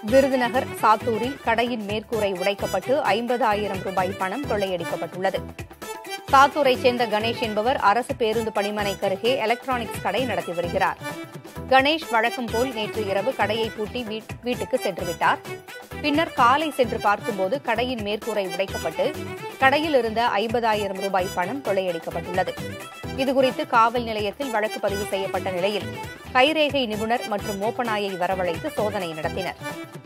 விருதுநகர் சாத்தூரில் கடையின் மேற்கூரை உடைக்கப்பட்டு ஐம்பதாயிரம் ரூபாய் பணம் கொள்ளையடிக்கப்பட்டுள்ளது சாத்தூரைச் சேர்ந்த கணேஷ் என்பவர் அரசு பேருந்து பணிமனைக்கு அருகே எலக்ட்ரானிக்ஸ் கடை நடத்தி வருகிறார் கணேஷ் வழக்கம் போல் நேற்று இரவு கடையை பூட்டி வீட்- வீட்டுக்கு சென்றுவிட்டார் பின்னர் காலை சென்று பார்க்கும்போது கடையின் மேற்கூரை உடைக்கப்பட்டு கடையில் இருந்த ஐம்பதாயிரம் ரூபாய் பணம் கொள்ளையடிக்கப்பட்டுள்ளது இதுகுறித்து காவல் நிலையத்தில் வழக்கு பதிவு செய்யப்பட்ட நிலையில் கைரேகை நிபுணர் மற்றும் மோப்பநாயை வரவழைத்து சோதனை நடத்தினர்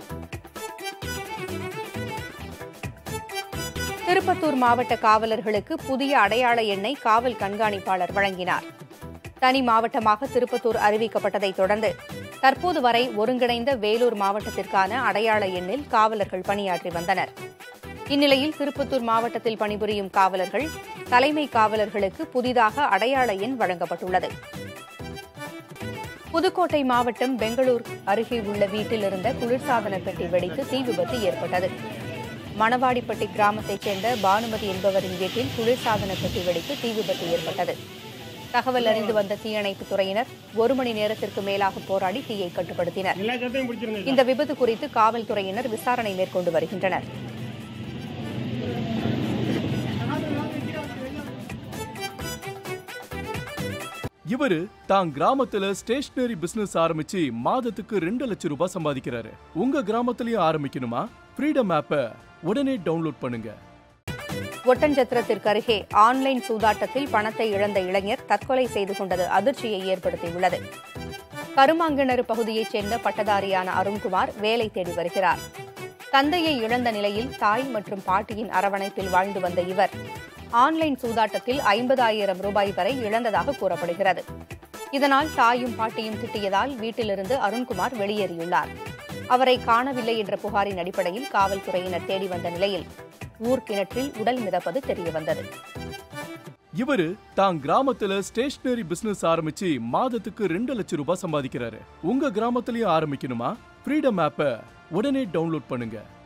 திருப்பத்தூர் மாவட்ட காவலர்களுக்கு புதிய அடையாள எண்ணை காவல் கண்காணிப்பாளர் வழங்கினார் தனி மாவட்டமாக திருப்பத்தூர் அறிவிக்கப்பட்டதைத் தொடர்ந்து தற்போது வரை ஒருங்கிணைந்த வேலூர் மாவட்டத்திற்கான அடையாள எண்ணில் காவலர்கள் பணியாற்றி வந்தனர் இந்நிலையில் திருப்பத்தூர் மாவட்டத்தில் பணிபுரியும் காவலர்கள் தலைமை காவலர்களுக்கு புதிதாக அடையாள எண் வழங்கப்பட்டுள்ளது புதுக்கோட்டை மாவட்டம் பெங்களூர் அருகே உள்ள வீட்டில் இருந்த குளிர்சாதன பெட்டி வெடித்து தீ விபத்து ஏற்பட்டது மணவாடிப்பட்டி கிராமத்தைச் சேர்ந்த பானுமதி என்பவரின் வீட்டில் குளிர்சாதன பெட்டி வெடித்து தீ விபத்து ஏற்பட்டது தகவல் அறிந்து வந்த தீயணைப்புத் துறையினர் ஒரு மணி நேரத்திற்கு மேலாக போராடி தீயை கட்டுப்படுத்தினர் எல்லா சட்டையும் பிடிச்சிருந்தது இந்த விபத்து குறித்து காவல்துறையினர் விசாரணை மேற்கொண்டு வருகின்றனர் இவரு தான் கிராமத்துல ஸ்டேஷனரி பிசினஸ் ஆரம்பிச்சு மாதத்துக்கு ரெண்டு லட்சம் ரூபாய் சம்பாதிக்கிறாரு உங்க கிராமத்திலயும் ஆரம்பிக்கணுமா ஃப்ரீடம் ஆப்பை உடனே டவுன்லோட் பண்ணுங்க ஒட்டஞ்சத்திரத்திற்கு அருகே ஆன்லைன் சூதாட்டத்தில் பணத்தை இழந்த இளைஞர் தற்கொலை செய்து கொண்டது அதிர்ச்சியை ஏற்படுத்தியுள்ளது கருமாங்கிணறு பகுதியைச் சேர்ந்த பட்டதாரியான அருண்குமார் வேலை தேடி வருகிறார் தந்தையை இழந்த நிலையில் தாய் மற்றும் பாட்டியின் அரவணைப்பில் வாழ்ந்து வந்த இவர் ஆன்லைன் சூதாட்டத்தில் ஐம்பதாயிரம் ரூபாய் வரை இழந்ததாக கூறப்படுகிறது இதனால் தாயும் பாட்டியும் திட்டியதால் வீட்டிலிருந்து அருண்குமார் வெளியேறியுள்ளார் அவரை காணவில்லை என்ற புகாரின் அடிப்படையில் காவல்துறையினர் தேடி வந்த நிலையில் ஊர் கிணற்றில் உடல் மிதப்பது தெரியவந்தது இவரு தான் கிராமத்துல ஸ்டேஷனரி பிசினஸ் ஆரம்பிச்சு மாதத்துக்கு ரெண்டு லட்சம் ரூபாய் சம்பாதிக்கிறாரு உங்க கிராமத்திலயும் ஆரம்பிக்கணுமா ஃப்ரீடம் ஆப்பை உடனே டவுன்லோட் பண்ணுங்க